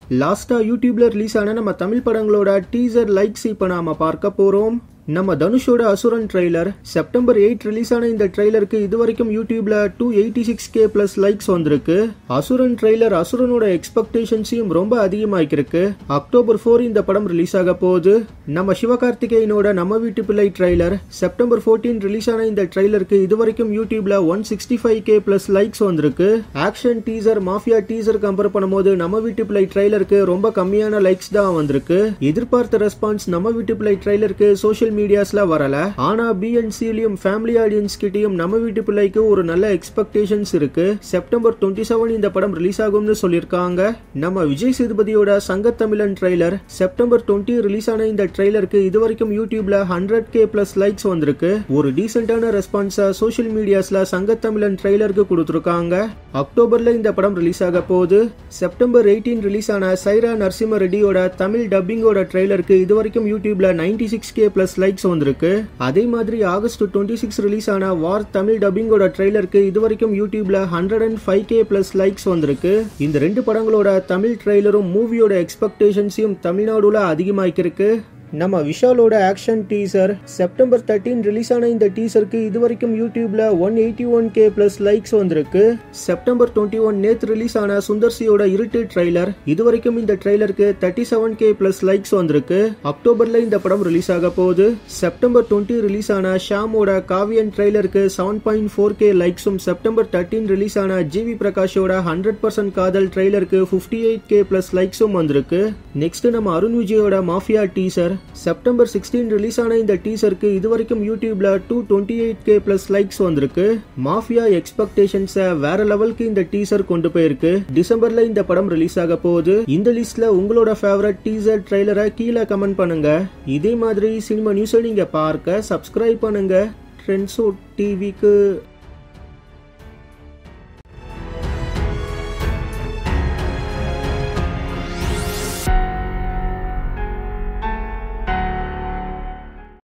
லாஸ்டா யூடியூப்ல ரிலீஸ் ஆன நம்ம தமிழ் படங்களோட டீசர் லைக்ஸ் இப்ப நாம பார்க்க போறோம் நம்ம தனுஷோட அசுரன் ட்ரெய்லர் செப்டம்பர் எயிட் ரிலீஸ் ஆன இந்த ட்ரெய்லருக்கு இதுவரைக்கும் யூடியூப்ல two eighty six K plus likes வந்திருக்கு அசுரன் ட்ரெய்லர் அசுரனோட எக்ஸ்பெக்டேஷன்ஸையும் ரொம்ப அதிகமாக்கிருக்கு அக்டோபர் ஃபோர் இந்த படம் ரிலீஸ் ஆக போகுது நம்ம சிவகார்த்திகேயனோட நம்ம வீட்டு பிள்ளை ட்ரெய்லர் செப்டம்பர் ஃபோர்டீன் ரிலீஸ் ஆன இந்த ட்ரெய்லருக்கு இதுவரைக்கும் யூடியூப்ல one sixty five K plus likes வந்திருக்கு action teaser mafia teaser compare பண்ணும்போது நம்ம வீட்டு பிள்ளை ட்ரெய்லருக்கு ரொம்ப கம்மியான லைக்ஸ் தான் வந்திருக்கு எதிர்பார்த்த ரெஸ்பான்ஸ் நம்ம வீட்டு பிள்ளை ட்ரெய்லருக்கு சோஷியல் மீடியாஸ்ல வரல ஆனா பிஎன்சிலையும் ஃபேமிலி ஆடியன்ஸ் கிட்டயும் நம்ம வீட்டு பிள்ளைக்கு ஒரு நல்ல எக்ஸ்பெக்டேஷன்ஸ் இருக்கு செப்டம்பர் டுவெண்ட்டி செவன் இந்த படம் ரிலீஸ் ஆகும்னு சொல்லியிருக்காங்க நம்ம விஜய் சேதுபதியோட Sangathamizhan trailer September twenty release ஆன இந்த ட்ரெய்லருக்கு இதுவரைக்கும் யூடியூப்ல ஹண்ட்ரட் கே பிளஸ் லைக்ஸ் வந்திருக்கு ஒரு டீசென்டான ரெஸ்பான்ஸை சோஷியல் மீடியாஸ்ல சங்கத்தமிழன் ட்ரெய்லருக்கு கொடுத்துருக்காங்க அக்டோபர்ல இந்த படம் ரிலீஸ் ஆக போகுது செப்டம்பர் எயிட்டீன் ரிலீஸ் ஆன சைரா நரசிம்ம ரெட்டியோட தமிழ் டப்பிங்கோட ட்ரெய்லருக்கு இதுவரைக்கும் யூடியூப்ல ninety six K plus likes வந்திருக்கு அதே மாதிரி ஆகஸ்ட் டுவெண்ட்டி சிக்ஸ் ரிலீஸ் ஆன வார் தமிழ் டப்பிங்கோட ட்ரெய்லருக்கு இதுவரைக்கும் யூடியூப்ல hundred and five K plus likes வந்திருக்கு இந்த ரெண்டு படங்களோட தமிழ் ட்ரெய்லரும் மூவியோட எக்ஸ்பெக்டேஷன்ஸையும் தமிழ்நாடுல அதிகமாக்கிருக்கு நம்ம விஷாலோட action teaser September thirteen release ஆன இந்த டீசருக்கு இதுவரைக்கும் யூடியூப்ல one eighty one K plus likes வந்திருக்கு செப்டம்பர் டுவெண்ட்டி ஒன் நேத்து ரிலீஸ் ஆன சுந்தர்சியோட இருட்டு ட்ரெய்லர் இதுவரைக்கும் இந்த ட்ரெய்லருக்கு thirty seven K plus likes வந்திருக்கு அக்டோபர்ல இந்த படம் ரிலீஸ் ஆக போகுது செப்டம்பர் டுவெண்ட்டி ரிலீஸ் ஆன ஷாமோட காவியன் ட்ரெய்லருக்கு செவன் பாயிண்ட் ஃபோர் கே லைக்ஸும் செப்டம்பர் தேர்ட்டீன் ரிலீஸ் ஆன ஜிவி பிரகாஷோட ஹண்ட்ரட் பர்சன்ட் காதல் ட்ரெய்லருக்கு ஃபிஃப்டி எயிட் கே பிளஸ் லைக்ஸும் வந்திருக்கு நெக்ஸ்ட் நம்ம அருண் விஜயோட mafia teaser September sixteen release ஆன இந்த டீசருக்கு இதுவரைக்கும் யூடியூப்ல two twenty eight K plus likes வந்திருக்கு மாஃபியா எக்ஸ்பெக்டேஷன்ஸை வேற லெவலுக்கு இந்த டீசர் கொண்டு போயிருக்கு டிசம்பர்ல இந்த படம் ரிலீஸ் ஆக போகுது இந்த லிஸ்ட்ல உங்களோட ஃபேவரட் டீசர் ட்ரெய்லரை கீழே கமெண்ட் பண்ணுங்க இதே மாதிரி சினிமா நியூஸை நீங்க பார்க்க சப்ஸ்கிரைப் பண்ணுங்க ட்ரெண்ட்ஸோ டிவிக்கு